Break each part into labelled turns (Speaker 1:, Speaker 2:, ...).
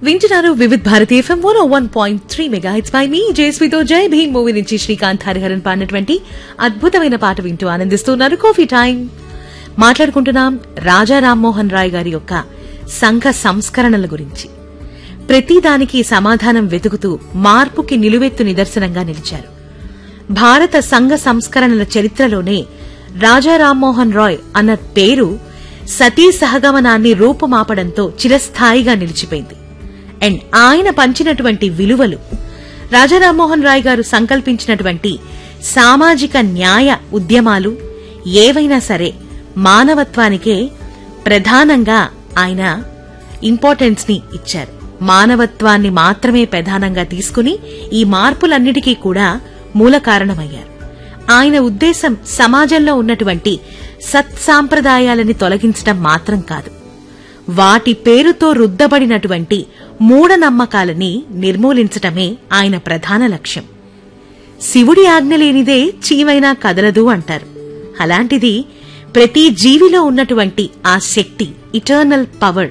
Speaker 1: వింటున్నారు Vividh Bharati FM one one point three mega hits by మీ జేస్వితో జై భీమ్ మూవీ నుంచి శ్రీకాంత్ హరిహరన్ పాడినటువంటి అద్భుతమైన పాట వింటూ ఆనందిస్తున్నారు కాఫీ టైం మాట్లాడుకుంటున్నాం రాజా రామ్మోహన్ రాయ్ గారి యొక్క సంఘ సంస్కరణల గురించి ప్రతిదానికి సమాధానం వెతుకుతూ మార్పుకి నిలువెత్తు నిదర్శనంగా నిలిచారు భారత సంఘ సంస్కరణల చరిత్రలోనే రాజా రామ్మోహన్ రాయ్ అన్న పేరు సతీ సహగమనాన్ని రూపుమాపడంతో చిరస్థాయిగా నిలిచిపోయింది అండ్ ఆయన పంచినటువంటి విలువలు రాజా రామ్మోహన్ రాయ్ గారు సంకల్పించినటువంటి సామాజిక న్యాయ ఉద్యమాలు ఏవైనా సరే మానవత్వానికే ప్రధానంగా ఆయన ఇంపార్టెన్స్ ని ఇచ్చారు మానవత్వాన్ని మాత్రమే ప్రధానంగా తీసుకుని ఈ మార్పులన్నిటికీ కూడా మూల కారణమయ్యారు ఆయన ఉద్దేశం సమాజంలో ఉన్నటువంటి సత్సాంప్రదాయాలని తొలగించడం మాత్రం కాదు వాటి పేరుతో రుద్దబడినటువంటి మూఢనమ్మకాలని నిర్మూలించటమే ఆయన ప్రధాన లక్ష్యం శివుడి ఆజ్ఞ లేనిదే చీమైనా కదలదు అంటారు అలాంటిది ప్రతి జీవిలో ఉన్నటువంటి ఆ శక్తి ఇటర్నల్ పవర్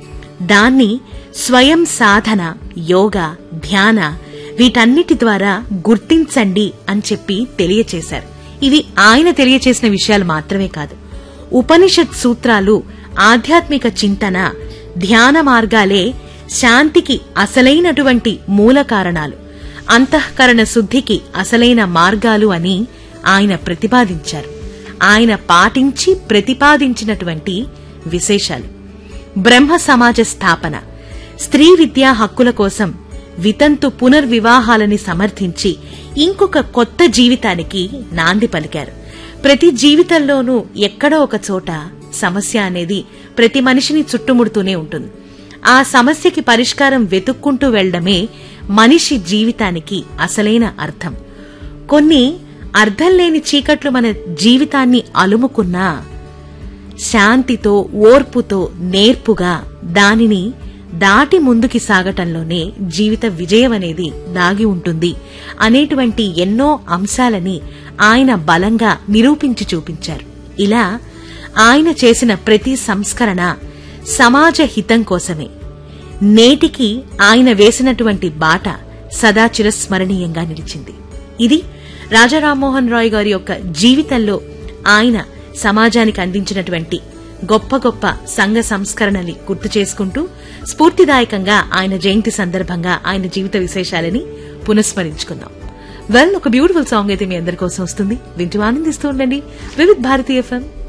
Speaker 1: దాన్ని స్వయం సాధన యోగా ధ్యాన వీటన్నిటి ద్వారా గుర్తించండి అని చెప్పి తెలియచేశారు ఇవి ఆయన తెలియచేసిన విషయాలు మాత్రమే కాదు ఉపనిషత్ సూత్రాలు ఆధ్యాత్మిక చింతన ధ్యాన మార్గాలే శాంతికి అసలైనటువంటి మూల కారణాలు అంతఃకరణ శుద్ధికి అసలైన మార్గాలు అని ఆయన ప్రతిపాదించారు ఆయన పాటించి ప్రతిపాదించినటువంటి విశేషాలు బ్రహ్మ సమాజ స్థాపన స్త్రీ విద్యా హక్కుల కోసం వితంతు పునర్వివాహాలని సమర్థించి ఇంకొక కొత్త జీవితానికి నాంది పలికారు ప్రతి జీవితంలోనూ ఎక్కడో ఒక చోట సమస్య అనేది ప్రతి మనిషిని చుట్టుముడుతూనే ఉంటుంది ఆ సమస్యకి పరిష్కారం వెతుక్కుంటూ వెళ్లడమే మనిషి జీవితానికి అసలైన అర్థం కొన్ని అర్థం లేని చీకట్లు మన జీవితాన్ని అలుముకున్నా శాంతితో ఓర్పుతో నేర్పుగా దానిని దాటి ముందుకి సాగటంలోనే జీవిత విజయం అనేది దాగి ఉంటుంది అనేటువంటి ఎన్నో అంశాలని ఆయన బలంగా నిరూపించి చూపించారు ఇలా ఆయన చేసిన ప్రతి సంస్కరణ సమాజ హితం కోసమే నేటికి ఆయన వేసినటువంటి బాట సదా చిరస్మరణీయంగా నిలిచింది ఇది రాజా రామ్మోహన్ రాయ్ గారి యొక్క జీవితంలో ఆయన సమాజానికి అందించినటువంటి గొప్ప గొప్ప సంఘ సంస్కరణని గుర్తు చేసుకుంటూ స్ఫూర్తిదాయకంగా ఆయన జయంతి సందర్భంగా ఆయన జీవిత విశేషాలని పునఃస్మరించుకుందాం వెల్ ఒక బ్యూటిఫుల్ సాంగ్ అయితే మీ అందరి కోసం వస్తుంది వింటూ ఆనందిస్తూ ఉండండి వివిధ్ భారతీ ఎఫ్ఎం